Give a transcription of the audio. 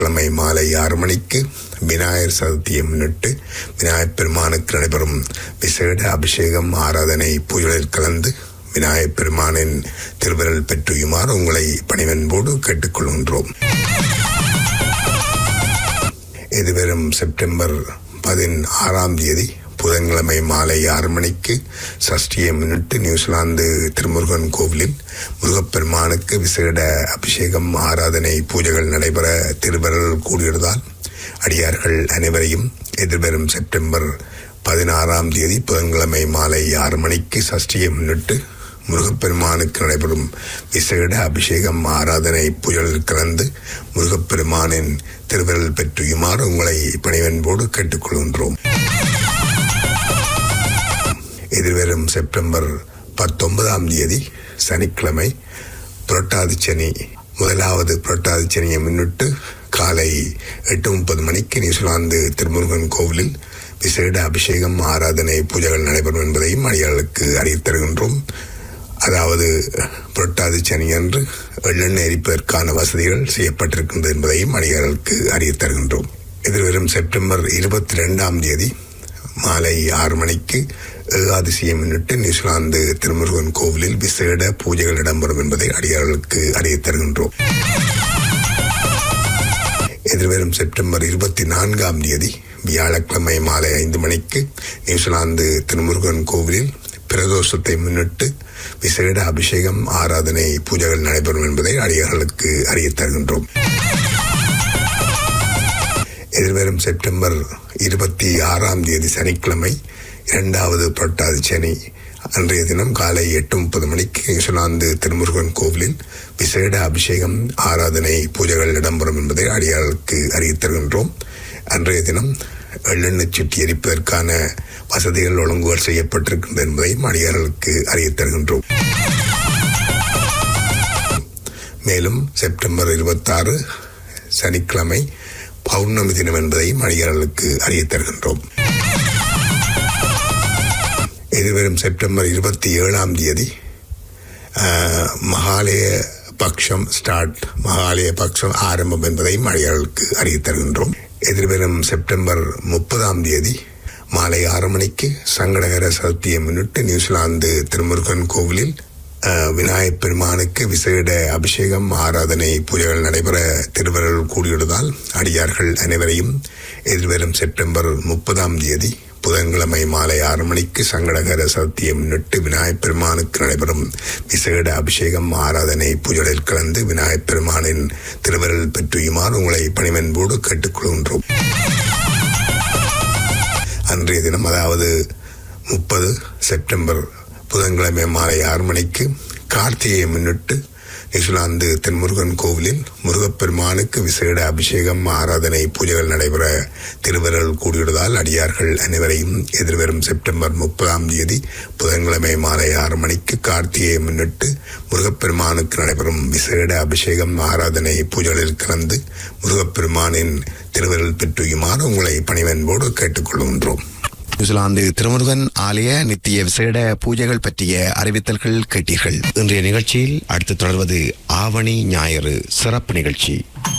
கிழமை மாலை ஆறு மணிக்கு விநாயகர் சதுர்த்தியை முன்னிட்டு விநாயகப் பெருமானுக்கு நடைபெறும் விசேட அபிஷேகம் ஆராதனை பூஜைகளில் கலந்து விநாயகப் பெருமானின் திருவிரல் பெற்றுயுமாறு உங்களை பணிவன்போடு கேட்டுக்கொள்கின்றோம் எதிர்வரும் செப்டம்பர் பதினாறாம் தேதி புதன்கிழமை மாலை ஆறு மணிக்கு சஷ்டியை முன்னிட்டு நியூசிலாந்து திருமுருகன் கோவிலில் முருகப்பெருமானுக்கு விசேட அபிஷேகம் ஆராதனை பூஜைகள் நடைபெற திருவருள் கூடியுள்ளதால் அடியார்கள் அனைவரையும் எதிர்வரும் செப்டம்பர் பதினாறாம் தேதி புதன்கிழமை மாலை ஆறு மணிக்கு சஷ்டியை முன்னிட்டு முருகப்பெருமானுக்கு நடைபெறும் விசேட அபிஷேகம் ஆராதனை பூஜைகளில் கலந்து முருகப்பெருமானின் திருவிரல் பெற்றுயுமாறு உங்களை பணிவன்போடு கேட்டுக்கொள்கின்றோம் எதிர்வரும் செப்டம்பர் பத்தொன்பதாம் தேதி சனிக்கிழமை புரட்டாதி சனி முதலாவது புரட்டாதி சனியை முன்னிட்டு காலை எட்டு முப்பது மணிக்கு நியூசிலாந்து திருமுருகன் கோவிலில் விசேட அபிஷேகம் ஆராதனை பூஜைகள் நடைபெறும் என்பதையும் அடியார்களுக்கு அறிவித் தருகின்றோம் அதாவது புரட்டாதி சனி அன்று எள்ளெண்ணெய் எரிப்பதற்கான வசதிகள் செய்யப்பட்டிருக்கின்றது என்பதையும் அடியார்களுக்கு அறிவித் தருகின்றோம் எதிர்வரும் செப்டம்பர் இருபத்தி ரெண்டாம் தேதி மாலை ஆறு மணிக்கு ஏகாதசியை முன்னிட்டு நியூசிலாந்து திருமுருகன் கோவிலில் விசேட பூஜைகள் இடம்பெறும் என்பதை அடியார்களுக்கு அறிவித் தருகின்றோம் எதிர்வரும் செப்டம்பர் இருபத்தி நான்காம் தேதி வியாழக்கிழமை மாலை ஐந்து மணிக்கு நியூசிலாந்து திருமுருகன் கோவிலில் பிரதோஷத்தை முன்னிட்டு விசேட அபிஷேகம் ஆராதனை பூஜைகள் நடைபெறும் என்பதை அடியார்களுக்கு அறிவித் தருகின்றோம் எதிர்வரும் செப்டம்பர் இருபத்தி ஆறாம் தேதி சனிக்கிழமை இரண்டாவது புரட்டாதி சனி அன்றைய தினம் காலை எட்டு முப்பது மணிக்கு நியூசிலாந்து திருமுருகன் கோவிலில் விசேட அபிஷேகம் ஆராதனை பூஜைகள் இடம்பெறும் என்பதை அடியார்களுக்கு அறிவித் தருகின்றோம் அன்றைய தினம் எள்ளெண்ணெய் சுட்டி எரிப்பதற்கான வசதிகள் ஒழுங்குகள் செய்யப்பட்டிருக்கின்றது என்பதையும் அடியார்களுக்கு அறிவித் தருகின்றோம் மேலும் செப்டம்பர் இருபத்தாறு சனிக்கிழமை பௌர்ணமி தினம் என்பதையும் அடியார்களுக்கு அறிவித் தருகின்றோம் எதிர்வரும் செப்டம்பர் இருபத்தி ஏழாம் தேதி ஆஹ், மகாலய பக்ஷம் ஸ்டார்ட் மகாலய பக்ஷம் ஆரம்பம் என்பதையும் அடியார்களுக்கு அறிவித் தருகின்றோம் எதிர்வரும் செப்டம்பர் முப்பதாம் தேதி மாலை ஆறு மணிக்கு சங்கடகர சதுர்த்தியை முன்னிட்டு நியூசிலாந்து திருமுருகன் கோவிலில் ஆஹ், விநாயகப் பெருமானுக்கு விசேட அபிஷேகம் ஆராதனை பூஜைகள் நடைபெற திருவருள் கூடியுள்ளதால் அடியார்கள் அனைவரையும் எதிர்வரும் செப்டம்பர் முப்பதாம் தேதி புதன்கிழமை மாலை ஆறு மணிக்கு சங்கடகர சதுர்த்தியை முன்னிட்டு விநாயகப் பெருமானுக்கு நடைபெறும் விசேட அபிஷேகம் ஆராதனை பூஜைகளில் கலந்து விநாயகப் பெருமானின் திருவருள் பெற்றுயுமாறு உங்களை பணிவன்போடு கேட்டுக்கொள்கின்றோம் அன்றைய தினம் அதாவது முப்பது செப்டம்பர் புதன்கிழமை மாலை ஆறு மணிக்கு கார்த்திகையை முன்னிட்டு நியூசிலாந்து தென்முருகன் கோவிலில் முருகப்பெருமானுக்கு விசேட அபிஷேகம் ஆராதனை பூஜைகள் நடைபெற திருவருள் கூடியுள்ளதால் அடியார்கள் அனைவரையும் எதிர்வரும் செப்டம்பர் முப்பதாம் தேதி புதன்கிழமை மாலை ஆறு மணிக்கு கார்த்திகையை முன்னிட்டு முருகப்பெருமானுக்கு நடைபெறும் விசேட அபிஷேகம் ஆராதனை பூஜைகளில் கலந்து முருகப்பெருமானின் திருவருள் பெற்றுயுமாறு உங்களை பணிவன்போடு கேட்டுக்கொள்கின்றோம் நியூசிலாந்து திருமுருகன் ஆலய நித்திய விசேட பூஜைகள் பற்றிய அறிவித்தல்கள் கேட்டீர்கள் இன்றைய நிகழ்ச்சியில் அடுத்து தொடர்வது ஆவணி ஞாயிறு சிறப்பு நிகழ்ச்சி